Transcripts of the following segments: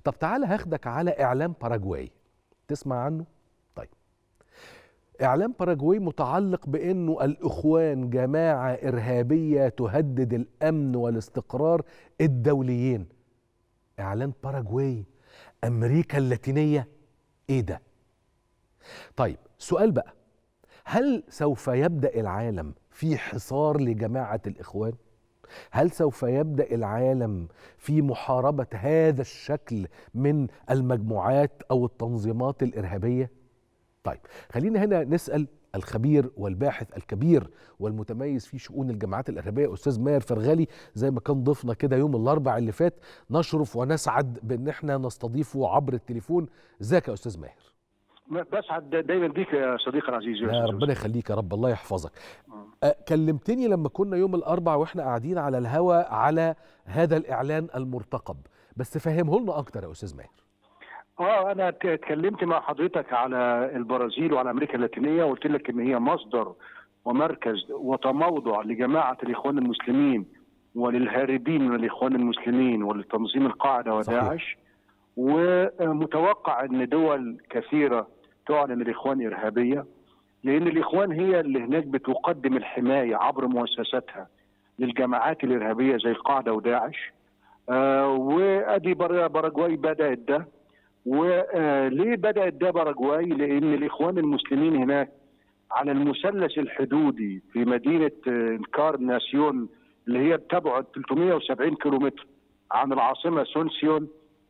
طب تعالى هاخدك على اعلام باراجواي تسمع عنه طيب اعلام باراجواي متعلق بانه الاخوان جماعه ارهابيه تهدد الامن والاستقرار الدوليين اعلان باراجواي امريكا اللاتينيه ايه ده طيب سؤال بقى هل سوف يبدا العالم في حصار لجماعه الاخوان هل سوف يبدا العالم في محاربه هذا الشكل من المجموعات او التنظيمات الارهابيه طيب خلينا هنا نسال الخبير والباحث الكبير والمتميز في شؤون الجماعات الارهابيه استاذ ماهر فرغالي زي ما كان ضيفنا كده يوم الاربع اللي فات نشرف ونسعد بان احنا نستضيفه عبر التليفون ازيك يا استاذ ماهر بسعد دايما بيك يا صديقي العزيز يا ربنا يخليك يا رب الله يحفظك أه كلمتني لما كنا يوم الاربع واحنا قاعدين على الهوا على هذا الاعلان المرتقب بس فهمه لنا اكتر يا استاذ ماهر اه انا اتكلمت مع حضرتك على البرازيل وعلى امريكا اللاتينيه وقلت لك ان هي مصدر ومركز وتموضع لجماعه الاخوان المسلمين وللهاربين من الاخوان المسلمين ولتنظيم القاعده وداعش ومتوقع ان دول كثيره تعلن الاخوان ارهابيه لان الاخوان هي اللي هناك بتقدم الحمايه عبر مؤسساتها للجماعات الارهابيه زي القاعده وداعش آه وادي باراجواي بدات ده وليه بدات ده باراجواي؟ لان الاخوان المسلمين هناك على المثلث الحدودي في مدينه انكارناسيون اللي هي بتبعد 370 كيلومتر عن العاصمه سونسيون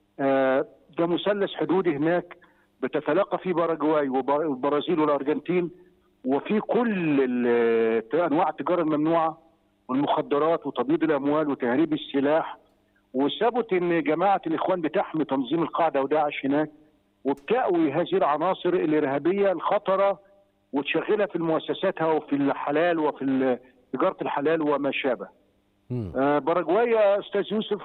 ده مثلث حدودي هناك بتتلاقى فيه باراجواي والبرازيل والارجنتين وفي كل انواع التجاره الممنوعه والمخدرات وتبييض الاموال وتهريب السلاح وثبت ان جماعه الاخوان بتحمي تنظيم القاعده وداعش هناك وبتأوي هذه العناصر الارهابيه الخطره وتشغلها في مؤسساتها وفي الحلال وفي تجاره الحلال وما شابه. آه باراجواي يا استاذ يوسف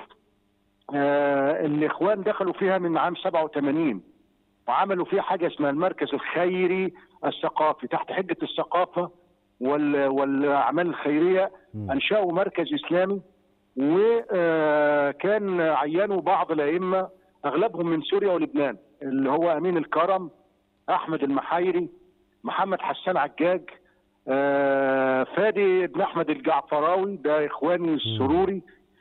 آه الاخوان دخلوا فيها من عام 87 وعملوا فيها حاجه اسمها المركز الخيري الثقافي تحت حجه الثقافه والاعمال الخيريه م. انشاوا مركز اسلامي وكان عينوا بعض الائمه اغلبهم من سوريا ولبنان اللي هو امين الكرم احمد المحايري محمد حسان عجاج فادي بن احمد الجعفراوي ده اخواني السروري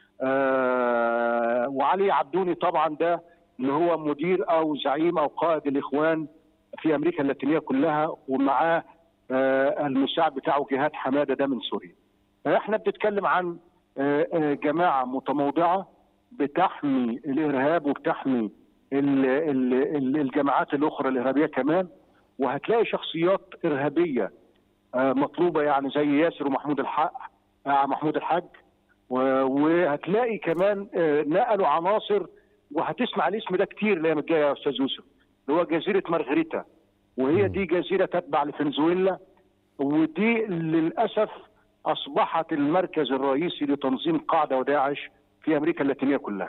وعلي عبدوني طبعا ده اللي هو مدير او زعيم او قائد الاخوان في امريكا اللاتينيه كلها ومعاه المساعد بتاعه جهاد حماده ده من سوريا. احنا بنتكلم عن جماعه متموضعه بتحمي الارهاب وبتحمي الجماعات الاخرى الارهابيه كمان وهتلاقي شخصيات ارهابيه مطلوبه يعني زي ياسر ومحمود الحق محمود الحاج وهتلاقي كمان نقلوا عناصر وهتسمع الاسم ده كتير الايام الجايه يا استاذ يوسف اللي هو جزيره مارغريتا وهي دي جزيره تتبع لفنزويلا ودي للاسف اصبحت المركز الرئيسي لتنظيم قاعده وداعش في امريكا اللاتينيه كلها.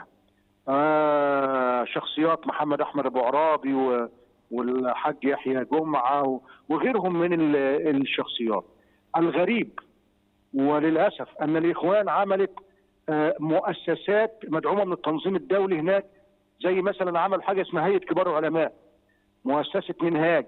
آه شخصيات محمد احمد ابو عرابي و والحاج يحيى جمعه وغيرهم من الشخصيات. الغريب وللاسف ان الاخوان عملت مؤسسات مدعومه من التنظيم الدولي هناك زي مثلا عمل حاجه اسمها هيئه كبار العلماء مؤسسه منهاج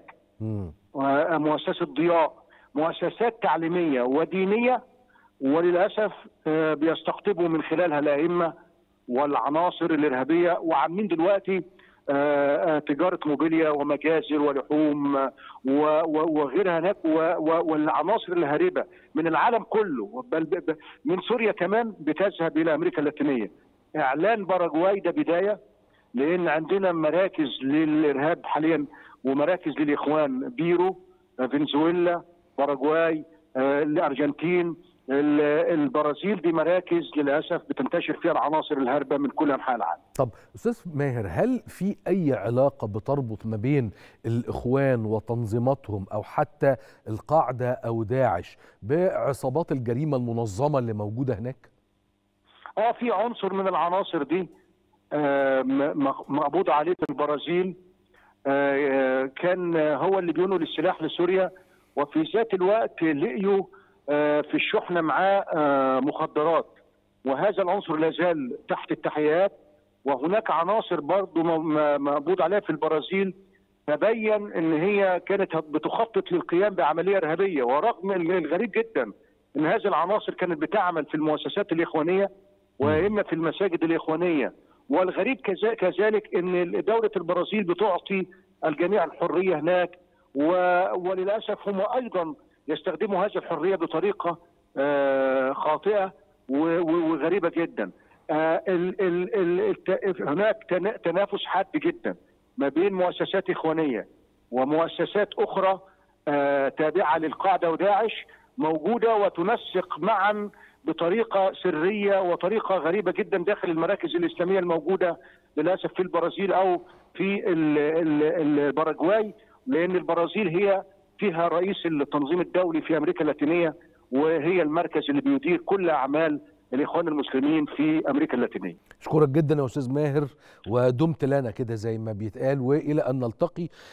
مؤسسه ضياء مؤسسات تعليميه ودينيه وللاسف بيستقطبوا من خلالها الائمه والعناصر الارهابيه وعاملين دلوقتي تجاره موبيليا ومجازر ولحوم وغيرها هناك والعناصر الهاربه من العالم كله بل من سوريا كمان بتذهب الى امريكا اللاتينيه. اعلان باراجواي ده بدايه لان عندنا مراكز للارهاب حاليا ومراكز للاخوان بيرو فنزويلا باراجواي الارجنتين البرازيل دي مراكز للاسف بتنتشر فيها العناصر الهاربه من كل انحاء العالم. طب استاذ ماهر هل في اي علاقه بتربط ما بين الاخوان وتنظيماتهم او حتى القاعده او داعش بعصابات الجريمه المنظمه اللي موجوده هناك؟ اه في عنصر من العناصر دي آه مقبوض عليه في البرازيل آه كان هو اللي بينقل السلاح لسوريا وفي ذات الوقت لقيوا في الشحنة معاه مخدرات وهذا العنصر لا زال تحت التحقيقات وهناك عناصر برضو م- م- مقبوض عليها في البرازيل تبين ان هي كانت بتخطط للقيام بعمليه ارهابيه ورغم ال- الغريب جدا ان هذه العناصر كانت بتعمل في المؤسسات الاخوانيه واما في المساجد الاخوانيه والغريب كذا- كذلك ان دوله البرازيل بتعطي الجميع الحريه هناك و- وللاسف هم ايضا يستخدموا هذه الحريه بطريقه آه، خاطئه و- و- وغريبه جدا آه، ال- ال- ال- الت- هناك تنا- تنافس حاد جدا ما بين مؤسسات اخوانيه ومؤسسات اخرى آه، تابعه للقاعده وداعش موجوده وتنسق معا بطريقه سريه وطريقه غريبه جدا داخل المراكز الاسلاميه الموجوده للاسف في البرازيل او في ال- ال- الباراجواي لان البرازيل هي فيها رئيس التنظيم الدولي في امريكا اللاتينيه وهي المركز اللي بيدير كل اعمال الاخوان المسلمين في امريكا اللاتينيه. اشكرك جدا يا استاذ ماهر ودمت لنا كده زي ما بيتقال والى ان نلتقي